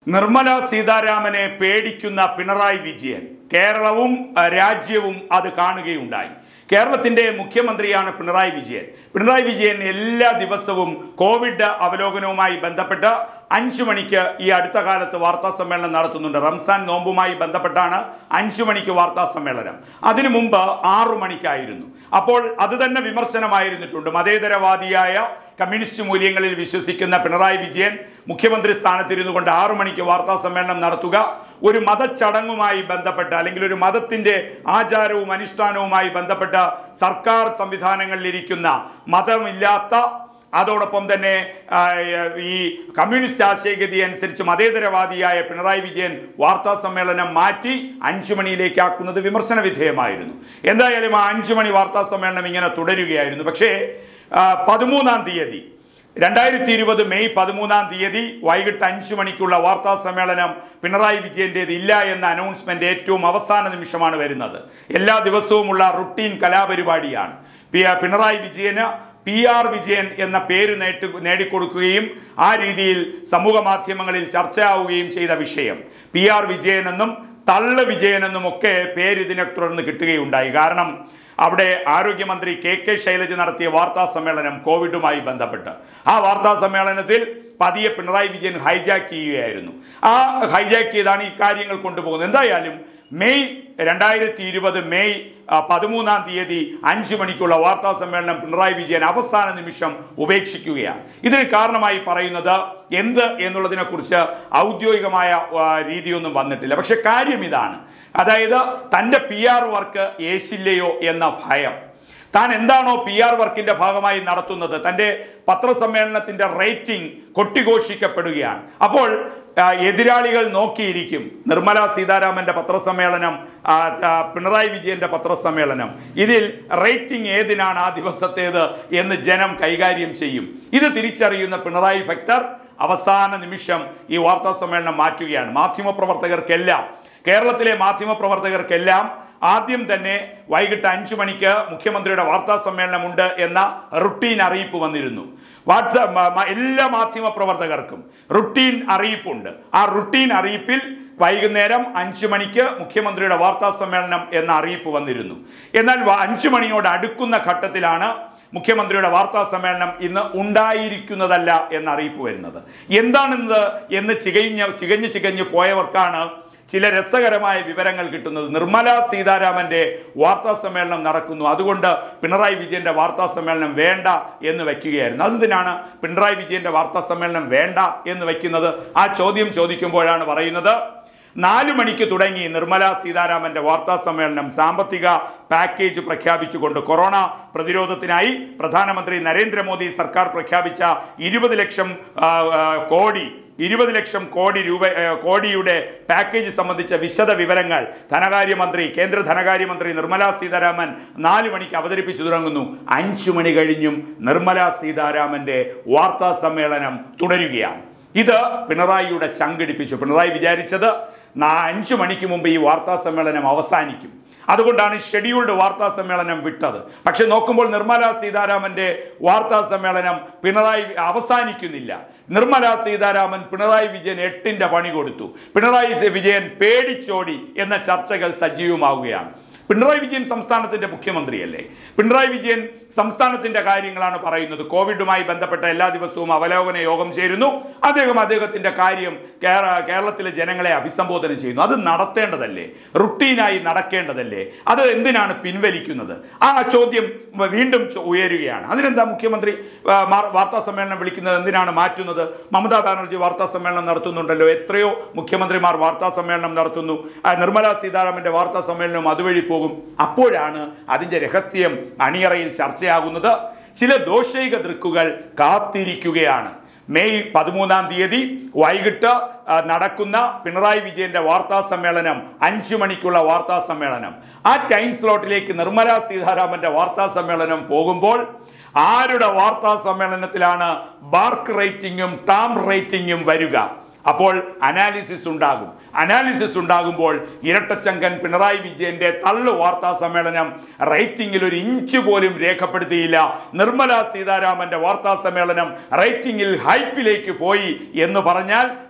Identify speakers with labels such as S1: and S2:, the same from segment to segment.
S1: നിർമ്മല സീതാരാമനെ പേടിക്കുന്ന പിണറായി വിജയൻ കേരളവും അഹ്, രാജ്യവും അത് കാണുകയുണ്ടായി കേരളത്തിന്റെ മുഖ്യമന്ത്രിയാണ് പിണറായി വിജയൻ പിണറായി വിജയൻ എല്ലാ ദിവസവും കോവിഡ് അവലോകനവുമായി ബന്ധപ്പെട്ട് അഞ്ചു മണിക്ക് ഈ അടുത്ത കാലത്ത് വാർത്താ സമ്മേളനം നടത്തുന്നുണ്ട് റംസാൻ നോമ്പുമായി ബന്ധപ്പെട്ടാണ് അഞ്ചു മണിക്ക് വാർത്താ സമ്മേളനം അതിനു മുമ്പ് ആറു മണിക്കായിരുന്നു അപ്പോൾ അത് തന്നെ വിമർശനമായിരുന്നിട്ടുണ്ട് മതേതരവാദിയായ കമ്മ്യൂണിസ്റ്റ് മൂല്യങ്ങളിൽ വിശ്വസിക്കുന്ന പിണറായി വിജയൻ മുഖ്യമന്ത്രി സ്ഥാനത്തിരുന്നു കൊണ്ട് ആറു മണിക്ക് വാർത്താ സമ്മേളനം നടത്തുക ഒരു മതച്ചടങ്ങുമായി ബന്ധപ്പെട്ട് അല്ലെങ്കിൽ ഒരു മതത്തിന്റെ ആചാരവും അനുഷ്ഠാനവുമായി ബന്ധപ്പെട്ട സർക്കാർ സംവിധാനങ്ങളിലിരിക്കുന്ന മതമില്ലാത്ത അതോടൊപ്പം തന്നെ ആ, ഈ കമ്മ്യൂണിസ്റ്റ് ആശയഗതി അനുസരിച്ച് മതേതരവാദിയായ പിണറായി വിജയൻ വാർത്താ സമ്മേളനം മാറ്റി അഞ്ചു മണിയിലേക്കാക്കുന്നത് വിമർശന വിധേയമായിരുന്നു എന്തായാലും ആ അഞ്ചു മണി വാർത്താ സമ്മേളനം ഇങ്ങനെ തുടരുകയായിരുന്നു പക്ഷേ ആ, പതിമൂന്നാം തീയതി രണ്ടായിരത്തി ഇരുപത് മെയ് പതിമൂന്നാം തീയതി വൈകിട്ട് അഞ്ചു മണിക്കുള്ള വാർത്താ സമ്മേളനം പിണറായി വിജയൻ്റേത് ഇല്ല എന്ന അനൗൺസ്മെന്റ് ഏറ്റവും അവസാന നിമിഷമാണ് വരുന്നത് എല്ലാ ദിവസവുമുള്ള റുട്ടീൻ കലാപരിപാടിയാണ് പി- പിണറായി വിജയന് പി ആർ വിജയൻ എന്ന പേര് നേട്ട് നേടിക്കൊടുക്കുകയും ആ രീതിയിൽ സമൂഹ മാധ്യമങ്ങളിൽ ചർച്ചയാവുകയും ചെയ്ത വിഷയം പി ആർ വിജയൻ എന്നും തള്ള് വിജയൻ എന്നും ഒക്കെ പേര് ഇതിനെ തുടർന്ന് കിട്ടുകയുണ്ടായി കാരണം അവിടെ ആരോഗ്യമന്ത്രി കെ കെ ശൈലജ നടത്തിയ വാർത്താ സമ്മേളനം കോവിഡുമായി ബന്ധപ്പെട്ട് ആ വാർത്താ സമ്മേളനത്തിൽ പതിയെ പിണറായി വിജയൻ ഹൈജാക്ക് ചെയ്യുകയായിരുന്നു ആ ഹൈജാക്ക് ചെയ്താണ് ഈ കാര്യങ്ങൾ കൊണ്ടുപോകുന്നത് എന്തായാലും മെയ് രണ്ടായിരത്തി ഇരുപത് മെയ് ആ, പതിമൂന്നാം തീയതി അഞ്ചു മണിക്കുള്ള വാർത്താ സമ്മേളനം പിണറായി വിജയൻ അവസാന നിമിഷം ഉപേക്ഷിക്കുകയാണ് ഇതിന് കാരണമായി പറയുന്നത് എന്ത് എന്നുള്ളതിനെ കുറിച്ച് ഔദ്യോഗികമായ ആ, രീതിയൊന്നും വന്നിട്ടില്ല പക്ഷെ കാര്യം ഇതാണ് അതായത് തൻ്റെ പി ആർ വർക്ക് ഏശില്ലയോ എന്ന ഭയം താൻ എന്താണോ പി ആർ വർക്കിന്റെ ഭാഗമായി നടത്തുന്നത് തൻ്റെ പത്രസമ്മേളനത്തിന്റെ റേറ്റിംഗ് കൊട്ടിഘോഷിക്കപ്പെടുകയാണ് അപ്പോൾ ആ, എതിരാളികൾ നോക്കിയിരിക്കും നിർമ്മല സീതാരാമന്റെ പത്രസമ്മേളനം ആ, ആ, പിണറായി വിജയന്റെ പത്രസമ്മേളനം ഇതിൽ റേറ്റിംഗ് ഏതിനാണ് ആ ദിവസത്തേത് എന്ന് ജനം കൈകാര്യം ചെയ്യും ഇത് തിരിച്ചറിയുന്ന പിണറായി ഭക്തർ അവസാന നിമിഷം ഈ വാർത്താ സമ്മേളനം മാറ്റുകയാണ് മാധ്യമപ്രവർത്തകർക്കെല്ലാം കേരളത്തിലെ മാധ്യമപ്രവർത്തകർക്കെല്ലാം ആദ്യം തന്നെ വൈകിട്ട് അഞ്ചു മണിക്ക് മുഖ്യമന്ത്രിയുടെ വാർത്താ സമ്മേളനമുണ്ട് എന്ന റുട്ടീൻ അറിയിപ്പ് വന്നിരുന്നു വാട്സാപ്പ് മ- മ- എല്ലാ മാധ്യമ പ്രവർത്തകർക്കും റുട്ടീൻ അറിയിപ്പുണ്ട് ആ റുട്ടീൻ അറിയിപ്പിൽ വൈകുന്നേരം അഞ്ചു മണിക്ക് മുഖ്യമന്ത്രിയുടെ വാർത്താ സമ്മേളനം എന്ന അറിയിപ്പ് വന്നിരുന്നു എന്നാൽ വ- അഞ്ചു മണിയോട് അടുക്കുന്ന ഘട്ടത്തിലാണ് മുഖ്യമന്ത്രിയുടെ വാർത്താ സമ്മേളനം ഇന്ന് ഉണ്ടായിരിക്കുന്നതല്ല എന്ന അറിയിപ്പ് വരുന്നത് എന്താണിത് എന്ന് ചികഞ്ഞ് ചികഞ്ഞ് ചികഞ്ഞ് പോയവർക്കാണ് ചില രസകരമായ വിവരങ്ങൾ കിട്ടുന്നത് നിർമ്മല സീതാരാമന്റെ വാർത്താ സമ്മേളനം നടക്കുന്നു അതുകൊണ്ട് പിണറായി വിജയന്റെ വാർത്താ സമ്മേളനം വേണ്ട എന്ന് വയ്ക്കുകയായിരുന്നു അതെന്തിനാണ് പിണറായി വിജയന്റെ വാർത്താ സമ്മേളനം വേണ്ട എന്ന് വയ്ക്കുന്നത് ആ ചോദ്യം ചോദിക്കുമ്പോഴാണ് പറയുന്നത് നാലു മണിക്ക് തുടങ്ങി നിർമ്മല സീതാരാമന്റെ വാർത്താ സമ്മേളനം സാമ്പത്തിക പാക്കേജ് പ്രഖ്യാപിച്ചുകൊണ്ട് കൊറോണ പ്രതിരോധത്തിനായി പ്രധാനമന്ത്രി നരേന്ദ്രമോദി സർക്കാർ പ്രഖ്യാപിച്ച ഇരുപത് ലക്ഷം ആ, ആ, കോടി ഇരുപത് ലക്ഷം കോടി രൂപ ഏ, കോടിയുടെ പാക്കേജ് സംബന്ധിച്ച വിശദ വിവരങ്ങൾ ധനകാര്യമന്ത്രി കേന്ദ്ര ധനകാര്യമന്ത്രി നിർമ്മല സീതാരാമൻ നാല് മണിക്ക് അവതരിപ്പിച്ചു തുടങ്ങുന്നു അഞ്ചു മണി കഴിഞ്ഞും നിർമ്മല സീതാരാമന്റെ വാർത്താ സമ്മേളനം തുടരുകയാണ് ഇത് പിണറായിയുടെ ചങ്കിടിപ്പിച്ചു പിണറായി വിചാരിച്ചത് നാ- അഞ്ചു മണിക്ക് മുമ്പ് ഈ വാർത്താ സമ്മേളനം അവസാനിക്കും അതുകൊണ്ടാണ് ഷെഡ്യൂൾഡ് വാർത്താ സമ്മേളനം വിട്ടത് പക്ഷെ നോക്കുമ്പോൾ നിർമ്മല സീതാരാമന്റെ വാർത്താ സമ്മേളനം പിണറായി അവസാനിക്കുന്നില്ല നിർമ്മല സീതാരാമൻ പിണറായി വിജയൻ എട്ടിന്റെ പണി കൊടുത്തു പിണറായി സി- വിജയൻ പേടിച്ചോടി എന്ന ചർച്ചകൾ സജീവമാവുകയാണ് പിണറായി വിജയൻ സംസ്ഥാനത്തിന്റെ മുഖ്യമന്ത്രിയല്ലേ പിണറായി വിജയൻ സംസ്ഥാനത്തിന്റെ കാര്യങ്ങളാണ് പറയുന്നത് കോവിഡുമായി ബന്ധപ്പെട്ട എല്ലാ ദിവസവും അവലോകന യോഗം ചേരുന്നു അദ്ദേഹം അദ്ദേഹത്തിന്റെ കാര്യം കേര- കേരളത്തിലെ ജനങ്ങളെ അഭിസംബോധന ചെയ്യുന്നു അത് നടത്തേണ്ടതല്ലേ റുട്ടീനായി നടക്കേണ്ടതല്ലേ അത് എന്തിനാണ് പിൻവലിക്കുന്നത് ആ ചോദ്യം വീണ്ടും ചോ- ഉയരുകയാണ് അതിനെന്താ മുഖ്യമന്ത്രി ആ, മാർ- വാർത്താ സമ്മേളനം വിളിക്കുന്നത് എന്തിനാണ് മാറ്റുന്നത് മമതാ ബാനർജി വാർത്താ സമ്മേളനം നടത്തുന്നുണ്ടല്ലോ എത്രയോ മുഖ്യമന്ത്രിമാർ വാർത്താ സമ്മേളനം നടത്തുന്നു ആ, നിർമ്മല സീതാരാമന്റെ വാർത്താ സമ്മേളനം അതുവഴി പോകും അപ്പോഴാണ് അതിന്റെ രഹസ്യം അണിയറയിൽ ചർച്ചയാകുന്നത് ചില ദോഷൈക ദൃക്കുകൾ കാത്തിരിക്കുകയാണ് മെയ് പതിമൂന്നാം തീയതി വൈകിട്ട് ആ, നടക്കുന്ന പിണറായി വിജയന്റെ വാർത്താ സമ്മേളനം അഞ്ചു മണിക്കുള്ള വാർത്താ സമ്മേളനം ആ ടൈം സ്ലോട്ടിലേക്ക് നിർമ്മല സീതാരാമന്റെ വാർത്താ സമ്മേളനം പോകുമ്പോൾ ആരുടെ വാർത്താ സമ്മേളനത്തിലാണ് ബാർക്ക് റേറ്റിംഗും ടാം റേറ്റിംഗും വരിക അപ്പോൾ അനാലിസിസ് ഉണ്ടാകും അനാലിസിസ് ഉണ്ടാകുമ്പോൾ ഇരട്ടച്ചങ്കൻ പിണറായി വിജയന്റെ തള്ളു വാർത്താ സമ്മേളനം റേറ്റിംഗിൽ ഒരു ഇഞ്ച് പോലും രേഖപ്പെടുത്തിയില്ല നിർമ്മല സീതാരാമന്റെ വാർത്താ സമ്മേളനം റേറ്റിംഗിൽ ഹൈപ്പിലേക്ക് പോയി എന്ന് പറഞ്ഞാൽ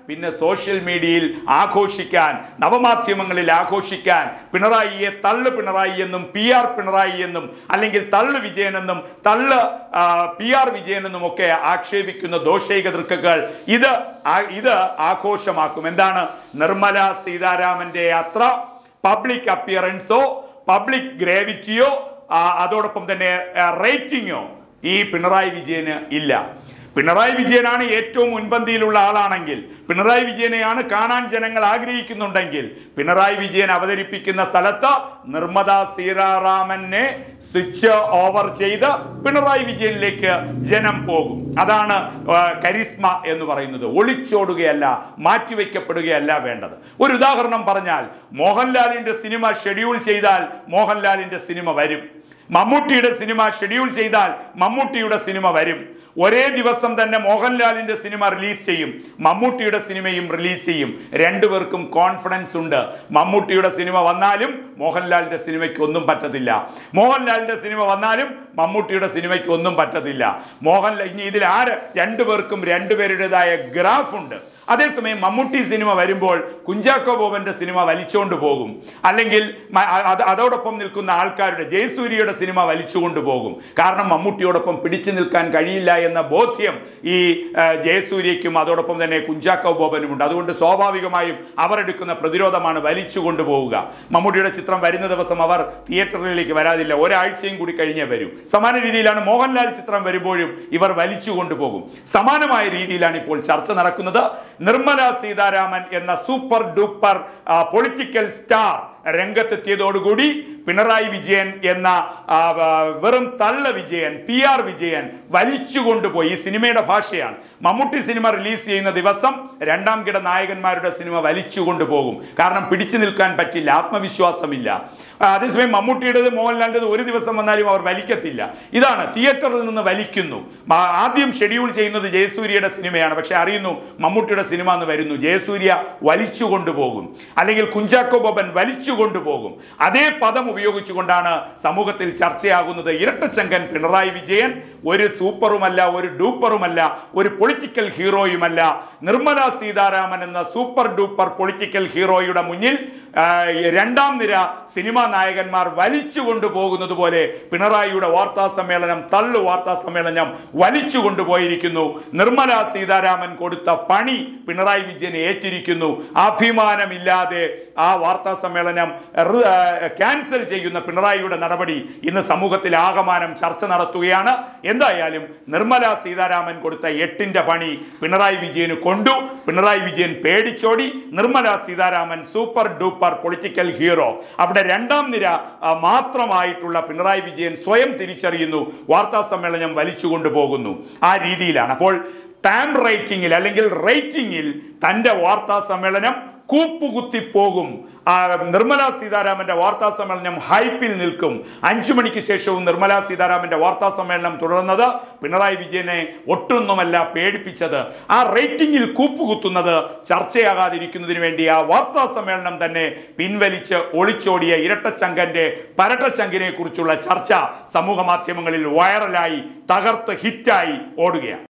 S1: പിന്നെ സോഷ്യൽ മീഡിയയിൽ ആഘോഷിക്കാൻ നവമാധ്യമങ്ങളിൽ ആഘോഷിക്കാൻ പിണറായിയെ തള്ളു പിണറായി എന്നും പി ആർ പിണറായി എന്നും അല്ലെങ്കിൽ തള്ളു വിജയൻ എന്നും തള്ളു പി ആർ വിജയൻ എന്നും ഒക്കെ ആക്ഷേപിക്കുന്ന ദോഷൈക ദൃക്കുകൾ ഇത് ആ- ഇത് ആഘോഷമാക്കും എന്താണ് നിർമ്മല സീതാരാമന്റെ യാത്ര പബ്ലിക് അപ്പിയറൻസോ പബ്ലിക് ഗ്രാവിറ്റിയോ അതോടൊപ്പം തന്നെ റേറ്റിംഗോ ഈ പിണറായി വിജയന് ഇല്ല പിണറായി വിജയനാണ് ഏറ്റവും മുൻപന്തിയിലുള്ള ആളാണെങ്കിൽ പിണറായി വിജയനെയാണ് കാണാൻ ജനങ്ങൾ ആഗ്രഹിക്കുന്നുണ്ടെങ്കിൽ പിണറായി വിജയൻ അവതരിപ്പിക്കുന്ന സ്ഥലത്ത് നിർമ്മല സീതാറാമനെ സ്വിച്ച് ഓവർ ചെയ്ത് പിണറായി വിജയനിലേക്ക് ജനം പോകും അതാണ് ആ, കരിസ്മ എന്ന് പറയുന്നത് ഒളിച്ചോടുകയല്ല മാറ്റിവെക്കപ്പെടുകയല്ല വേണ്ടത് ഒരു ഉദാഹരണം പറഞ്ഞാൽ മോഹൻലാലിന്റെ സിനിമ ഷെഡ്യൂൾ ചെയ്താൽ മോഹൻലാലിന്റെ സിനിമ വരും മമ്മൂട്ടിയുടെ സിനിമ ഷെഡ്യൂൾ ചെയ്താൽ മമ്മൂട്ടിയുടെ സിനിമ വരും ഒരേ ദിവസം തന്നെ മോഹൻലാലിന്റെ സിനിമ റിലീസ് ചെയ്യും മമ്മൂട്ടിയുടെ സിനിമയും റിലീസ് ചെയ്യും രണ്ടുപേർക്കും കോൺഫിഡൻസ് ഉണ്ട് മമ്മൂട്ടിയുടെ സിനിമ വന്നാലും മോഹൻലാലിന്റെ സിനിമയ്ക്ക് ഒന്നും പറ്റത്തില്ല മോഹൻലാലിന്റെ സിനിമ വന്നാലും മമ്മൂട്ടിയുടെ സിനിമയ്ക്ക് ഒന്നും പറ്റത്തില്ല മോഹൻലാൽ ഇനി ഇതിൽ ആര് രണ്ടുപേർക്കും രണ്ടുപേരുടേതായ ഗ്രാഫ് ഉണ്ട് അതേസമയം മമ്മൂട്ടി സിനിമ വരുമ്പോൾ കുഞ്ചാക്കോ ബോബന്റെ സിനിമ വലിച്ചുകൊണ്ട് പോകും അല്ലെങ്കിൽ മ- അത് അതോടൊപ്പം നിൽക്കുന്ന ആൾക്കാരുടെ ജയസൂര്യയുടെ സിനിമ വലിച്ചുകൊണ്ട് പോകും കാരണം മമ്മൂട്ടിയോടൊപ്പം പിടിച്ചു നിൽക്കാൻ കഴിയില്ല എന്ന ബോധ്യം ഈ ആ, ജയസൂര്യയ്ക്കും അതോടൊപ്പം തന്നെ കുഞ്ചാക്കോ ബോബനുമുണ്ട് അതുകൊണ്ട് സ്വാഭാവികമായും അവർ എടുക്കുന്ന പ്രതിരോധമാണ് വലിച്ചു കൊണ്ടുപോവുക മമ്മൂട്ടിയുടെ ചിത്രം വരുന്ന ദിവസം അവർ തിയേറ്ററിലേക്ക് വരാതില്ല ഒരാഴ്ചയും കൂടി കഴിഞ്ഞേ വരൂ സമാന രീതിയിലാണ് മോഹൻലാൽ ചിത്രം വരുമ്പോഴും ഇവർ വലിച്ചു കൊണ്ടുപോകും സമാനമായ രീതിയിലാണ് ഇപ്പോൾ ചർച്ച നടക്കുന്നത് നിർമ്മല സീതാരാമൻ എന്ന സൂപ്പർ ഡൂപ്പർ പൊളിറ്റിക്കൽ സ്റ്റാർ രംഗത്തെത്തിയതോടുകൂടി പിണറായി വിജയൻ എന്ന ആ, ആ, വെറും തള്ള വിജയൻ പി ആർ വിജയൻ വലിച്ചു കൊണ്ടുപോയി ഈ സിനിമയുടെ ഭാഷയാണ് മമ്മൂട്ടി സിനിമ റിലീസ് ചെയ്യുന്ന ദിവസം രണ്ടാം കിട നായകന്മാരുടെ സിനിമ വലിച്ചു കൊണ്ടുപോകും കാരണം പിടിച്ചു നിൽക്കാൻ പറ്റില്ല ആത്മവിശ്വാസമില്ല ആ, അതേസമയം മമ്മൂട്ടിയുടേത് മോഹൻലാലിൻ്റെത് ഒരു ദിവസം വന്നാലും അവർ വലിക്കത്തില്ല ഇതാണ് തിയേറ്ററിൽ നിന്ന് വലിക്കുന്നു ആ, ആദ്യം ഷെഡ്യൂൾ ചെയ്യുന്നത് ജയസൂര്യയുടെ സിനിമയാണ് പക്ഷെ അറിയുന്നു മമ്മൂട്ടിയുടെ സിനിമ എന്ന് വരുന്നു ജയസൂര്യ വലിച്ചു കൊണ്ടുപോകും അല്ലെങ്കിൽ കുഞ്ചാക്കോ ബോബൻ വലിച്ചു കൊണ്ടുപോകും അതേ പദം ഉപയോഗിച്ചുകൊണ്ടാണ് സമൂഹത്തിൽ ചർച്ചയാകുന്നത് ഇരട്ടച്ചങ്കൻ പിണറായി വിജയൻ ഒരു സൂപ്പറുമല്ല ഒരു ഡൂപ്പറുമല്ല ഒരു പൊളിറ്റിക്കൽ ഹീറോയുമല്ല നിർമ്മല സീതാരാമൻ എന്ന സൂപ്പർ ഡൂപ്പർ പൊളിറ്റിക്കൽ ഹീറോയുടെ മുന്നിൽ ആ, രണ്ടാം നിര സിനിമാ നായകന്മാർ വലിച്ചു കൊണ്ടുപോകുന്നത് പോലെ പിണറായിയുടെ വാർത്താ സമ്മേളനം തള്ളു വാർത്താ സമ്മേളനം വലിച്ചു കൊണ്ടുപോയിരിക്കുന്നു നിർമ്മല സീതാരാമൻ കൊടുത്ത പണി പിണറായി വിജയൻ ഏറ്റിരിക്കുന്നു അഭിമാനമില്ലാതെ ആ വാർത്താ സമ്മേളനം റ്- ആ, ക്യാൻസൽ ചെയ്യുന്ന പിണറായിയുടെ നടപടി ഇന്ന് സമൂഹത്തിൽ ആകമാനം ചർച്ച നടത്തുകയാണ് എന്തായാലും നിർമ്മല സീതാരാമൻ കൊടുത്ത എട്ടിന്റെ പണി പിണറായി വിജയന് കൊണ്ടു പിണറായി വിജയൻ പേടിച്ചോടി Nirmala Sitharaman super duper political hero അവിടെ രണ്ടാം നിര ആ, മാത്രമായിട്ടുള്ള പിണറായി വിജയൻ സ്വയം തിരിച്ചറിയുന്നു വാർത്താ സമ്മേളനം വലിച്ചു കൊണ്ടുപോകുന്നു ആ രീതിയിലാണ് അപ്പോൾ ടൈം റേറ്റിംഗിൽ അല്ലെങ്കിൽ റേറ്റിംഗിൽ തന്റെ വാർത്താ സമ്മേളനം കൂപ്പുകുത്തി പോകും ആ, നിർമ്മല സീതാരാമന്റെ വാർത്താ സമ്മേളനം ഹൈപ്പിൽ നിൽക്കും അഞ്ചു മണിക്ക് ശേഷവും നിർമ്മല സീതാരാമന്റെ വാർത്താ സമ്മേളനം തുടർന്നത് പിണറായി വിജയനെ ഒട്ടൊന്നുമല്ല പേടിപ്പിച്ചത് ആ റേറ്റിംഗിൽ കൂപ്പുകുത്തുന്നത് ചർച്ചയാകാതിരിക്കുന്നതിന് വേണ്ടി ആ വാർത്താ സമ്മേളനം തന്നെ പിൻവലിച്ച് ഒളിച്ചോടിയ ഇരട്ടച്ചങ്കന്റെ പരട്ടച്ചങ്കിനെ കുറിച്ചുള്ള ചർച്ച സമൂഹ മാധ്യമങ്ങളിൽ വൈറലായി തകർത്ത് ഹിറ്റായി ഓടുകയാണ്